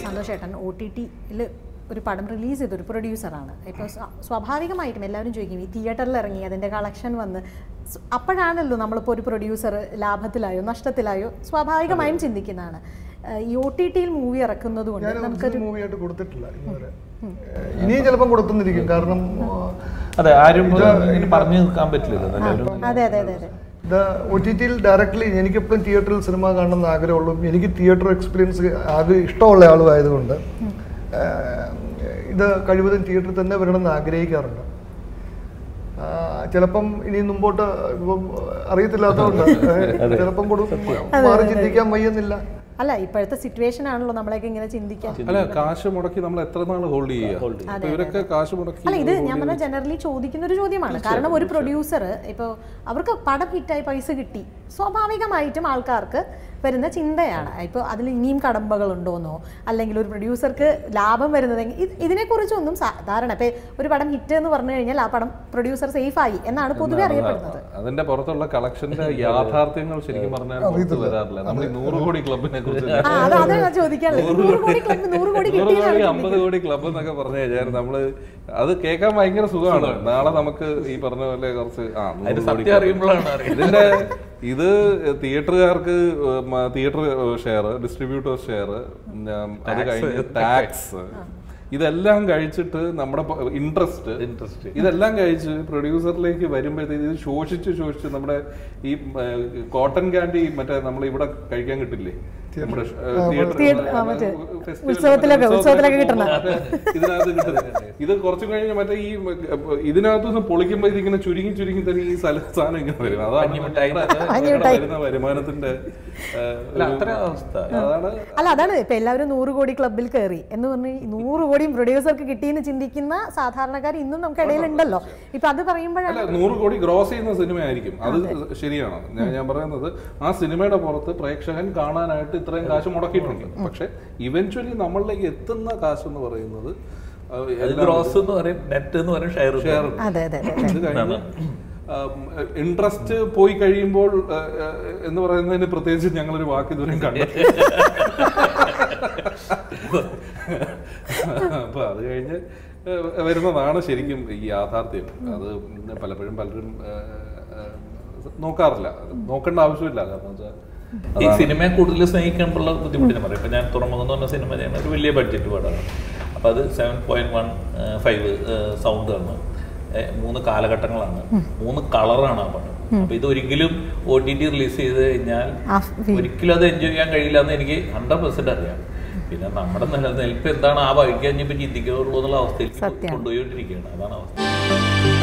സന്തോഷ് ചേട്ടൻ O T ടിയിൽ ഒരു പടം റിലീസ് ചെയ്ത ഒരു പ്രൊഡ്യൂസറാണ് ഇപ്പോൾ സ്വാഭാവികമായിട്ടും എല്ലാവരും ചോദിക്കും ഈ തിയേറ്ററിൽ ഇറങ്ങി അതിൻ്റെ കളക്ഷൻ വന്ന് സ് അപ്പോഴാണല്ലോ നമ്മളിപ്പോൾ ഒരു പ്രൊഡ്യൂസർ ലാഭത്തിലായോ നഷ്ടത്തിലായോ സ്വാഭാവികമായും ചിന്തിക്കുന്നതാണ് ഏഹ് ഈ ഒ ടി ടിയിൽ മൂവി ഇറക്കുന്നത് കൊണ്ട് ഞാൻ നമുക്കൊരു മൂവി ആയിട്ട് കൊടുത്തിട്ടില്ല ഇന്നുവരെ ഇനിയും ചിലപ്പം കൊടുത്തുന്നിരിക്കും കാരണം അതെ ആരും ഇനി പറഞ്ഞു നിൽക്കാൻ പറ്റില്ലല്ലോ എല്ലാവരും അതെ അതെ അതെ അതെ ഇത് ഒ ടി ടിയിൽ ഡയറക്റ്റ്ലി എനിക്കെപ്പോഴും തിയേറ്ററിൽ സിനിമ കാണണമെന്ന് ആഗ്രഹമുള്ളൂ എനിക്ക് തിയേറ്റർ എക്സ്പീരിയൻസ് ആകെ ഇഷ്ടമുള്ള ആളും ആയതുകൊണ്ട് ഏഹ്, ഇത് കഴിവതും തിയേറ്ററിൽ തന്നെ വരണമെന്ന് ആഗ്രഹിക്കാറുണ്ട് ആ, ചിലപ്പം ഇനി മുമ്പോട്ട് ഇപ്പം അറിയത്തില്ലാത്തതുകൊണ്ട് ഏഹ്, ചിലപ്പം കൊടുക്കും മാറി ചിന്തിക്കാൻ വയ്യെന്നില്ല അല്ല ഇപ്പോഴത്തെ സിറ്റുവേഷൻ ആണല്ലോ നമ്മളെയൊക്കെ ഇങ്ങനെ ചിന്തിക്കാൻ അല്ല കാശ് മുടക്കി നമ്മൾ എത്ര നാൾ ഹോൾഡ് ചെയ്യുക ഇപ്പൊ ഇവരൊക്കെ കാശ് മുടക്കി അല്ല ഇത് ഞാൻ പറഞ്ഞ ജനറലി ചോദിക്കുന്ന ഒരു ചോദ്യമാണ് കാരണം ഒരു പ്രൊഡ്യൂസർ ഇപ്പോൾ അവർക്ക് പടം ഹിറ്റായി പൈസ കിട്ടി സ്വാഭാവികമായിട്ടും ആൾക്കാർക്ക് വരുന്ന ചിന്തയാണ് ഇപ്പോൾ അതിൽ ഇനിയും കടമ്പകൾ ഉണ്ടോന്നോ അല്ലെങ്കിൽ ഒരു പ്രൊഡ്യൂസർക്ക് ലാഭം വരുന്നത് ഇതിനെക്കുറിച്ചൊന്നും സാധാരണ ഇപ്പം ഒരു പടം ഹിറ്റ് എന്ന് പറഞ്ഞു കഴിഞ്ഞാൽ ആ പടം പ്രൊഡ്യൂസർ സേഫ് ആയി എന്നാണ് പൊതുവെ അറിയപ്പെടുന്നത് അതിന്റെ പുറത്തുള്ള കളക്ഷന്റെ യാഥാർത്ഥ്യങ്ങൾ ശരിക്കും പറഞ്ഞാൽ പുറത്ത് വരാറില്ല നമ്മൾ ഈ നൂറ് കോടി ക്ലബിനെ കുറിച്ച് ആ അത് അതാണ് ഞാൻ ചോദിക്കാനുള്ളത് നൂറ് കോടി ക്ലബ് നൂറ് കോടി നൂറ് കിട്ടിയെന്നാണ് കോടി അമ്പത് കോടി ക്ലബ് എന്നൊക്കെ പറഞ്ഞു കഴിഞ്ഞാൽ നമ്മള് അത് കേൾക്കാൻ ഭയങ്കര സുഖമാണ് നാളെ നമുക്ക് ഈ പറഞ്ഞ പോലെ കുറച്ച് ആ നൂറ് അതിന്റെ കോടി സത്യം club. അറിയുമ്പോഴാണ് അറിയുന്നത് ഇതിന്റെ ഇത് തിയേറ്ററുകാർക്ക് തിയേറ്റർ ഷെയർ ഡിസ്ട്രിബ്യൂട്ടർ ഷെയർ അത് കഴിഞ്ഞ് ടാക്സ് ഇതെല്ലാം കഴിച്ചിട്ട് നമ്മുടെ ഇൻട്രസ്റ്റ് Interest. ഇതെല്ലാം കഴിച്ച് പ്രൊഡ്യൂസറിലേക്ക് വരുമ്പോഴത്തേക്ക് ഇത് ശോഷിച്ച് ശോഷിച്ച് നമ്മുടെ ഈ കോട്ടൺ ക്യാൻഡി മറ്റേ നമ്മൾ ഇവിടെ കഴിക്കാൻ കിട്ടില്ലേ നമ്മുടെ Theatre, ആ, മറ്റേ ഉത്സവത്തിലൊക്കെ- ഉത്സവത്തിലൊക്കെ കിട്ടണ. ഇതിനകത്ത് കിട്ടുന്നത് ഇത് കുറച്ചു കഴിഞ്ഞ് മറ്റേ ഈ ഇതിനകത്ത് നിന്ന് പൊളിക്കുമ്പോൾ ഇതിങ്ങനെ ചുരുങ്ങി ചുരുങ്ങി തന്നെ ഈ സ്ഥല സാധനം ഇങ്ങനെ വരും അതാണ് പഞ്ഞിമിഠായി. നമ്മുടെ പഞ്ഞിമിഠായി. വരുന്ന വരുമാനത്തിന്റെ ആ, അല്ല ഒരു- അത്ര അവസ്ഥ അതാണ് അല്ല അതാണ് ഇപ്പൊ എല്ലാവരും നൂറ് കോടി ക്ലബിൽ കയറി എന്ന് പറഞ്ഞ് ഈ നൂറ് കോടിയും പ്രൊഡ്യൂസർക്ക് കിട്ടിയെന്ന് ചിന്തിക്കുന്ന സാധാരണക്കാർ ഇന്നും നമുക്ക് ഇടയിലുണ്ടല്ലോ ഇപ്പൊ അത് പറയുമ്പോഴാണ് അല്ല നൂറ് കോടി ഗ്രോസ് ചെയ്യുന്ന സിനിമയായിരിക്കും അത് ശരിയാണ് ഞാൻ ഞാൻ പറയുന്നത് ആ സിനിമയുടെ പുറത്ത് പ്രേക്ഷകൻ കാണാനായിട്ട് ഇത്രയും കാശ് മുടക്കിയിട്ടുണ്ട് പക്ഷെ ഇവൻച്വലി നമ്മളിലേക്ക് എത്തുന്ന കാശ് എന്ന് പറയുന്നത് ആ, എല്ലാം ഗ്രോസ് എന്ന് പറയും നെറ്റ് എന്ന് പറയും ഷെയർ ഷെയർ അതെ അതെ അതെ ഇത് കഴിഞ്ഞ് ഇൻട്രസ്റ്റ് പോയി കഴിയുമ്പോൾ ആ, ആ, എന്ന് പറയുന്നതിന് പ്രത്യേകിച്ച് ഞങ്ങളൊരു വാക്ക് ഇതുവരെയും കണ്ടിട്ടില്ല അപ്പൊ അത് കഴിഞ്ഞ് ആ, വരുന്നതാണ് ശരിക്കും ഈ യാഥാർത്ഥ്യം അത് പലപ്പോഴും പലരും ആ, ആ, നോക്കാറില്ല അത് നോക്കേണ്ട ആവശ്യമില്ല കാരണം വെച്ചാൽ ഈ സിനിമയെ കൂടുതൽ സ്നേഹിക്കുമ്പോഴുള്ള ബുദ്ധിമുട്ട് ഞാൻ പറയും ഇപ്പൊ ഞാൻ തുറമുഖം എന്ന് പറഞ്ഞ സിനിമ ചെയ്യുന്ന ഒരു വലിയ ബഡ്ജറ്റ് പടമാണ് അപ്പൊ അത് seven point one five sound ആണ് ഏ, മൂന്ന് കാലഘട്ടങ്ങളാണ് മൂന്ന് കളറാണ് ആ പടം അപ്പൊ ഇത് ഒരിക്കലും ഒ ടി ടി റിലീസ് ചെയ്ത് കഴിഞ്ഞാൽ ആ ഫീ- ഒരിക്കലും അത് എൻജോയ് ചെയ്യാൻ കഴിയില്ല എന്ന് എനിക്ക് ഹൺഡ്രഡ് പെർസെന്റ് അറിയാം പിന്നെ നമ്മുടെ നിലനിൽപ്പ് എന്താണ് ആ വഴിക്ക് കഴിഞ്ഞപ്പോൾ ചിന്തിക്കുള്ളൂ എന്നുള്ള അവസ്ഥയിലേക്ക് സത്യം. കൊണ്ടുപോയിക്കൊണ്ടിരിക്കുകയാണ് അതാണ് അവസ്ഥ